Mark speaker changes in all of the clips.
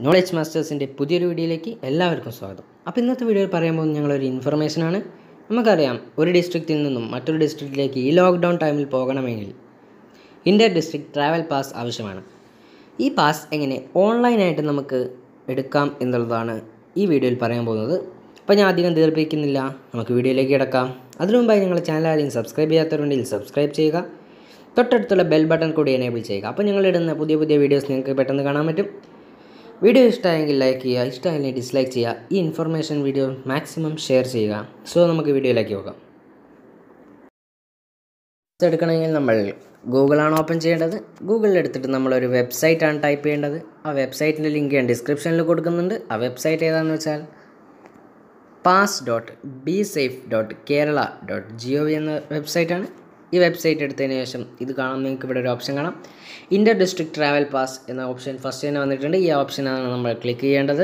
Speaker 1: knowledge മാസ്റ്റേഴ്സിൻ്റെ പുതിയൊരു വീഡിയോയിലേക്ക് എല്ലാവർക്കും സ്വാഗതം അപ്പോൾ ഇന്നത്തെ വീഡിയോയിൽ പറയാൻ പോകുന്നത് ഞങ്ങളൊരു ഇൻഫർമേഷനാണ് നമുക്കറിയാം ഒരു ഡിസ്ട്രിക്റ്റിൽ നിന്നും മറ്റൊരു ഡിസ്ട്രിക്റ്റിലേക്ക് ഈ ലോക്ക്ഡൗൺ ടൈമിൽ പോകണമെങ്കിൽ ഇൻ്റർ ഡിസ്ട്രിക്ട് ട്രാവൽ പാസ് ആവശ്യമാണ് ഈ പാസ് എങ്ങനെ ഓൺലൈനായിട്ട് നമുക്ക് എടുക്കാം എന്നുള്ളതാണ് ഈ വീഡിയോയിൽ പറയാൻ പോകുന്നത് അപ്പോൾ ഞാൻ അധികം ദീർഘിക്കുന്നില്ല നമുക്ക് വീഡിയോയിലേക്ക് കിടക്കാം അതിനു മുമ്പായി ഞങ്ങളുടെ ചാനൽ ആരെയും സബ്സ്ക്രൈബ് ചെയ്യാത്തവരുണ്ടെങ്കിൽ സബ്സ്ക്രൈബ് ചെയ്യുക തൊട്ടടുത്തുള്ള ബെൽ ബട്ടൺ കൂടി എനേബിൾ ചെയ്യുക അപ്പോൾ ഞങ്ങളിടുന്ന പുതിയ പുതിയ വീഡിയോസ് നിങ്ങൾക്ക് പെട്ടെന്ന് കാണാൻ പറ്റും വീഡിയോ ഇഷ്ടമായെങ്കിൽ ലൈക്ക് ചെയ്യുക ഇഷ്ടമായില്ലെങ്കിൽ ഡിസ്ലൈക്ക് ചെയ്യുക ഈ ഇൻഫർമേഷൻ വീഡിയോ മാക്സിമം ഷെയർ ചെയ്യുക സോ നമുക്ക് വീഡിയോയിലേക്ക് പോകാം ഇത് എടുക്കണമെങ്കിൽ നമ്മൾ ഗൂഗിളാണ് ഓപ്പൺ ചെയ്യേണ്ടത് ഗൂഗിളിൽ എടുത്തിട്ട് നമ്മളൊരു വെബ്സൈറ്റാണ് ടൈപ്പ് ചെയ്യേണ്ടത് ആ വെബ്സൈറ്റിൻ്റെ ലിങ്ക് ഞാൻ ഡിസ്ക്രിപ്ഷനിൽ കൊടുക്കുന്നുണ്ട് ആ വെബ്സൈറ്റ് ഏതാണെന്ന് വെച്ചാൽ pass dot B safe dot Kerala dot G O V എന്ന വെബ്സൈറ്റാണ് ഈ വെബ്സൈറ്റ് എടുത്തതിന് ശേഷം ഇത് കാണാൻ നിങ്ങൾക്ക് ഇവിടെ ഒരു ഓപ്ഷൻ കാണാം ഇൻ്റർ ഡിസ്ട്രിക്ട് ട്രാവൽ പാസ് എന്ന ഓപ്ഷൻ ഫസ്റ്റ് തന്നെ വന്നിട്ടുണ്ട് ഈ ഓപ്ഷനാണ് നമ്മൾ ക്ലിക്ക് ചെയ്യേണ്ടത്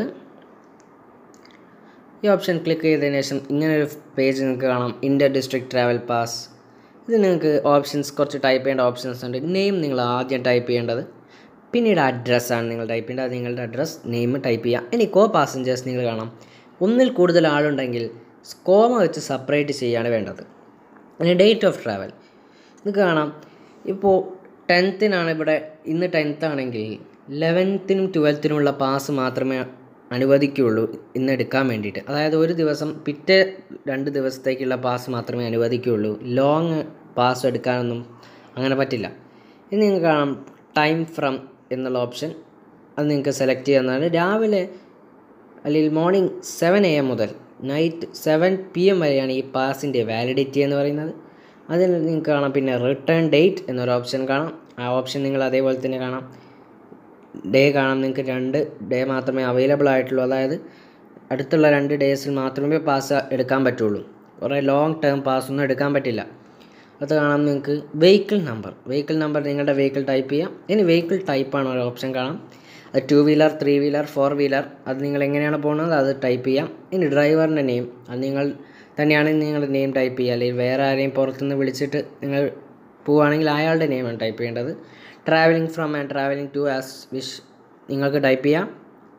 Speaker 1: ഈ ഓപ്ഷൻ ക്ലിക്ക് ചെയ്തതിന് ശേഷം ഇങ്ങനൊരു പേജ് നിങ്ങൾക്ക് കാണാം ഇൻ്റർ ഡിസ്ട്രിക്ട് ട്രാവൽ പാസ് ഇത് നിങ്ങൾക്ക് ഓപ്ഷൻസ് കുറച്ച് ടൈപ്പ് ചെയ്യേണ്ട ഓപ്ഷൻസ് ഉണ്ട് നെയിം നിങ്ങൾ ആദ്യം ടൈപ്പ് ചെയ്യേണ്ടത് പിന്നീട് അഡ്രസ്സാണ് നിങ്ങൾ ടൈപ്പ് ചെയ്യേണ്ടത് അത് നിങ്ങളുടെ അഡ്രസ്സ് നെയിം ടൈപ്പ് ചെയ്യുക ഇനി കോ പാസഞ്ചേഴ്സ് നിങ്ങൾ കാണാം ഒന്നിൽ കൂടുതൽ ആളുണ്ടെങ്കിൽ സ്കോമ വെച്ച് സെപ്പറേറ്റ് ചെയ്യാണ് വേണ്ടത് ഇനി ഡേറ്റ് ഓഫ് ട്രാവൽ നിങ്ങൾക്ക് കാണാം ഇപ്പോൾ ടെൻത്തിനാണ് ഇവിടെ ഇന്ന് ടെൻത്ത് ആണെങ്കിൽ ലെവൻത്തിനും ട്വൽത്തിനുമുള്ള പാസ് മാത്രമേ അനുവദിക്കുകയുള്ളൂ ഇന്ന് എടുക്കാൻ വേണ്ടിയിട്ട് അതായത് ഒരു ദിവസം പിറ്റേ രണ്ട് ദിവസത്തേക്കുള്ള പാസ് മാത്രമേ അനുവദിക്കുകയുള്ളൂ ലോങ് പാസ് എടുക്കാനൊന്നും അങ്ങനെ പറ്റില്ല ഇനി നിങ്ങൾക്ക് കാണാം ടൈം ഫ്രം എന്നുള്ള ഓപ്ഷൻ അത് നിങ്ങൾക്ക് സെലക്ട് ചെയ്യാവുന്നതാണ് രാവിലെ അല്ലെങ്കിൽ മോർണിംഗ് സെവൻ എ എം മുതൽ നൈറ്റ് സെവൻ പി എം വരെയാണ് ഈ പാസിൻ്റെ വാലിഡിറ്റി എന്ന് പറയുന്നത് അതിൽ നിങ്ങൾക്ക് കാണാം പിന്നെ റിട്ടേൺ ഡേറ്റ് എന്നൊരു ഓപ്ഷൻ കാണാം ആ ഓപ്ഷൻ നിങ്ങൾ അതേപോലെ തന്നെ കാണാം ഡേ കാണാം നിങ്ങൾക്ക് രണ്ട് ഡേ മാത്രമേ അവൈലബിൾ ആയിട്ടുള്ളൂ അതായത് അടുത്തുള്ള രണ്ട് ഡേയ്സിൽ മാത്രമേ പാസ് എടുക്കാൻ പറ്റുള്ളൂ കുറേ ലോങ് ടേം പാസ് ഒന്നും എടുക്കാൻ പറ്റില്ല അത് കാണാം നിങ്ങൾക്ക് വെഹിക്കിൾ നമ്പർ വെഹിക്കിൾ നമ്പർ നിങ്ങളുടെ വെഹിക്കിൾ ടൈപ്പ് ചെയ്യാം ഇനി വെഹിക്കിൾ ടൈപ്പാണ് ഒരു ഓപ്ഷൻ കാണാം അത് two wheeler three wheeler four wheeler അത് നിങ്ങൾ എങ്ങനെയാണ് പോകുന്നത് അത് ടൈപ്പ് ചെയ്യാം ഇനി ഡ്രൈവറിൻ്റെ നെയിം അത് നിങ്ങൾ തന്നെയാണ് നിങ്ങളുടെ നെയിം ടൈപ്പ് ചെയ്യുക അല്ലെങ്കിൽ വേറെ ആരെയും പുറത്തുനിന്ന് വിളിച്ചിട്ട് നിങ്ങൾ പോവുകയാണെങ്കിൽ അയാളുടെ നെയിമാണ് ടൈപ്പ് ചെയ്യേണ്ടത് travelling from and travelling to as wish നിങ്ങൾക്ക് ടൈപ്പ് ചെയ്യാം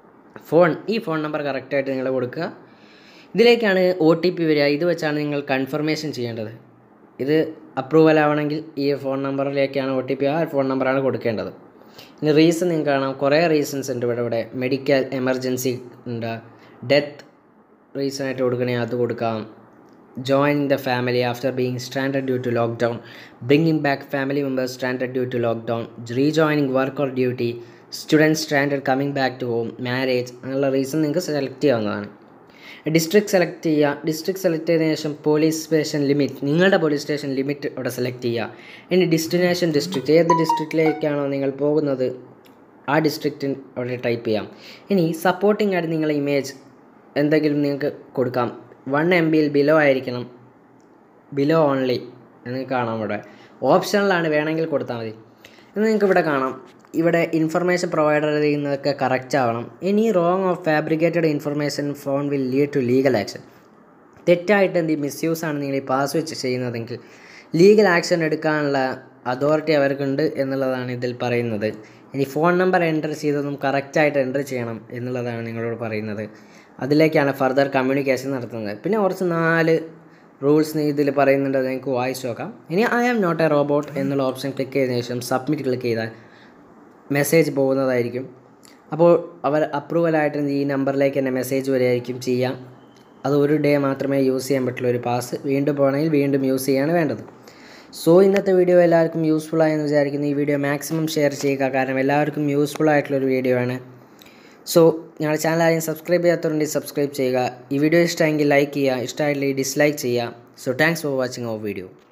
Speaker 1: ഫോൺ ഈ ഫോൺ നമ്പർ കറക്റ്റായിട്ട് നിങ്ങൾ കൊടുക്കുക ഇതിലേക്കാണ് ഒ ടി പി വരിക ഇത് വെച്ചാണ് നിങ്ങൾ കൺഫർമേഷൻ ചെയ്യേണ്ടത് ഇത് അപ്രൂവൽ ആവണമെങ്കിൽ ഈ ഫോൺ നമ്പറിലേക്കാണ് ഒ ടി പി ആ ഫോൺ നമ്പറാണ് കൊടുക്കേണ്ടത് ഇനി റീസൺ നിങ്ങൾക്ക് കാണാം കുറേ റീസൺസ് ഉണ്ട് ഇവിടെ ഇവിടെ മെഡിക്കൽ എമർജൻസി ഉണ്ട് ഡെത്ത് റീസൺ ആയിട്ട് കൊടുക്കണമെങ്കിൽ അത് കൊടുക്കാം joining the family after being stranded due to lockdown, bringing back family members stranded due to lockdown, rejoining work or duty, students stranded coming back to home, marriage അങ്ങനെയുള്ള reason നിങ്ങൾക്ക് select ചെയ്യാവുന്നതാണ് district select ചെയ്യുക district select ചെയ്തതിനു ശേഷം police station limit നിങ്ങളുടെ police station limit അവിടെ select ചെയ്യുക ഇനി ഡെസ്റ്റിനേഷൻ ഡിസ്ട്രിക്റ്റ് ഏത് ഡിസ്ട്രിക്റ്റിലേക്കാണോ നിങ്ങൾ പോകുന്നത് ആ ഡിസ്ട്രിക്റ്റിൽ അവിടെ ടൈപ്പ് ചെയ്യാം ഇനി സപ്പോർട്ടിംഗ് ആയിട്ട് നിങ്ങളെ ഇമേജ് എന്തെങ്കിലും നിങ്ങൾക്ക് കൊടുക്കാം വൺ എം ബിയിൽ ബിലോ ആയിരിക്കണം ബിലോ ഓൺലി എന്ന് കാണാം ഇവിടെ ഓപ്ഷനിലാണ് വേണമെങ്കിൽ കൊടുത്താൽ മതി ഇത് നിങ്ങൾക്ക് ഇവിടെ കാണാം ഇവിടെ ഇൻഫർമേഷൻ പ്രൊവൈഡർ ചെയ്യുന്നതൊക്കെ കറക്റ്റ് ആവണം any wrong of fabricated information phone will lead to legal action തെറ്റായിട്ട് എന്ത് മിസ്യൂസ് ആണ് നിങ്ങൾ ഈ പാസ് വെച്ച് ചെയ്യുന്നതെങ്കിൽ ലീഗൽ ആക്ഷൻ എടുക്കാനുള്ള അതോറിറ്റി അവർക്കുണ്ട് എന്നുള്ളതാണ് ഇതിൽ പറയുന്നത് ഇനി ഫോൺ നമ്പർ എൻ്റർ ചെയ്തതും കറക്റ്റായിട്ട് എൻ്റർ ചെയ്യണം എന്നുള്ളതാണ് നിങ്ങളോട് പറയുന്നത് അതിലേക്കാണ് ഫർദർ കമ്മ്യൂണിക്കേഷൻ നടത്തുന്നത് പിന്നെ കുറച്ച് നാല് റൂൾസ് ഇതിൽ പറയുന്നുണ്ട് അത് നിങ്ങൾക്ക് വായിച്ചു നോക്കാം ഇനി I am not a robot എന്നുള്ള ഓപ്ഷൻ ക്ലിക്ക് ചെയ്തതിനു ശേഷം സബ്മിറ്റ് ക്ലിക്ക് ചെയ്താൽ മെസ്സേജ് പോകുന്നതായിരിക്കും അപ്പോൾ അവർ അപ്രൂവലായിട്ട് ഈ നമ്പറിലേക്ക് തന്നെ മെസ്സേജ് വരെയായിരിക്കും ചെയ്യാം അത് ഒരു ഡേ മാത്രമേ യൂസ് ചെയ്യാൻ പറ്റുള്ളൂ ഒരു പാസ് വീണ്ടും പോകണമെങ്കിൽ വീണ്ടും യൂസ് ചെയ്യാണ് വേണ്ടത് സോ ഇന്നത്തെ വീഡിയോ എല്ലാവർക്കും യൂസ്ഫുൾ ആയെന്ന് വിചാരിക്കുന്നു ഈ വീഡിയോ മാക്സിമം ഷെയർ ചെയ്യുക കാരണം എല്ലാവർക്കും യൂസ്ഫുൾ ആയിട്ടുള്ളൊരു വീഡിയോ ആണ് സോ ഞങ്ങളുടെ ചാനൽ ആരെയും സബ്സ്ക്രൈബ് ചെയ്യാത്തവരുണ്ടെങ്കിൽ സബ്സ്ക്രൈബ് ചെയ്യുക ഈ വീഡിയോ ഇഷ്ടമെങ്കിൽ ലൈക്ക് ചെയ്യുക ഇഷ്ടമായില്ലെങ്കിൽ ഡിസ്ലൈക്ക് ചെയ്യുക so thanks for watching our video